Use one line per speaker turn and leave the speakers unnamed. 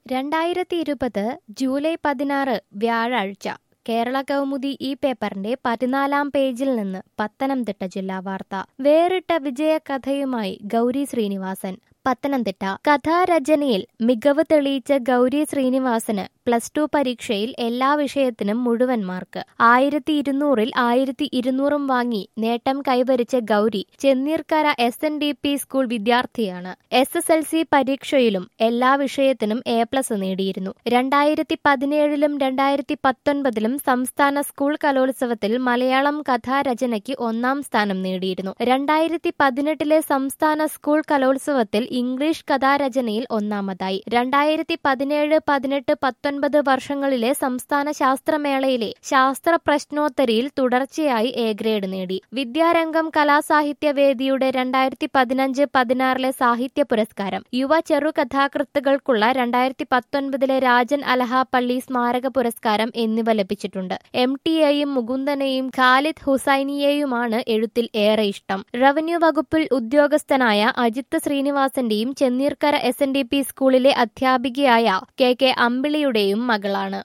രണ്ടായിരത്തി ഇരുപത് ജൂലൈ പതിനാറ് വ്യാഴാഴ്ച കേരള കൗമുദി ഈ പേപ്പറിന്റെ പതിനാലാം പേജിൽ നിന്ന് പത്തനംതിട്ട ജില്ലാ വാർത്ത വേറിട്ട വിജയകഥയുമായി ഗൗരി ശ്രീനിവാസൻ പത്തനംതിട്ട കഥാരചനയിൽ മികവ് തെളിയിച്ച ഗൗരി ശ്രീനിവാസന് പ്ലസ് ടു പരീക്ഷയിൽ എല്ലാ വിഷയത്തിനും മുഴുവൻ മാർക്ക് ആയിരത്തി ഇരുന്നൂറിൽ ആയിരത്തി ഇരുന്നൂറും വാങ്ങി നേട്ടം കൈവരിച്ച Gauri Chenneerkara S N D P school വിദ്യാർത്ഥിയാണ് എസ് എസ് എൽ സി പരീക്ഷയിലും എല്ലാ വിഷയത്തിനും എ പ്ലസ് നേടിയിരുന്നു രണ്ടായിരത്തി പതിനേഴിലും രണ്ടായിരത്തി പത്തൊൻപതിലും സംസ്ഥാന സ്കൂൾ കലോത്സവത്തിൽ മലയാളം കഥാരചനയ്ക്ക് ഒന്നാം സ്ഥാനം നേടിയിരുന്നു രണ്ടായിരത്തി പതിനെട്ടിലെ സംസ്ഥാന സ്കൂൾ കലോത്സവത്തിൽ ഇംഗ്ലീഷ് കഥാരചനയിൽ ഒന്നാമതായി രണ്ടായിരത്തി പതിനേഴ് പതിനെട്ട് പത്തൊൻപത് വർഷങ്ങളിലെ സംസ്ഥാന ശാസ്ത്രമേളയിലെ ശാസ്ത്ര പ്രശ്നോത്തരിയിൽ തുടർച്ചയായി എ ഗ്രേഡ് നേടി വിദ്യാരംഗം കലാസാഹിത്യ വേദിയുടെ രണ്ടായിരത്തി പതിനഞ്ച് പതിനാറിലെ സാഹിത്യ പുരസ്കാരം യുവ ചെറുകഥാകൃത്തുക്കൾക്കുള്ള രണ്ടായിരത്തി പത്തൊൻപതിലെ രാജൻ അലഹാപ്പള്ളി സ്മാരക പുരസ്കാരം എന്നിവ ലഭിച്ചിട്ടുണ്ട് എം ടിയെയും മുകുന്ദനെയും ഖാലിദ് ഹുസൈനിയെയുമാണ് എഴുത്തിൽ ഏറെ ഇഷ്ടം റവന്യൂ വകുപ്പിൽ ഉദ്യോഗസ്ഥനായ അജിത്ത് ശ്രീനിവാസന്റെയും Chenneerkara S N D P സ്കൂളിലെ അധ്യാപികയായ കെ കെ അമ്പിളിയുടെയും മകളാണ്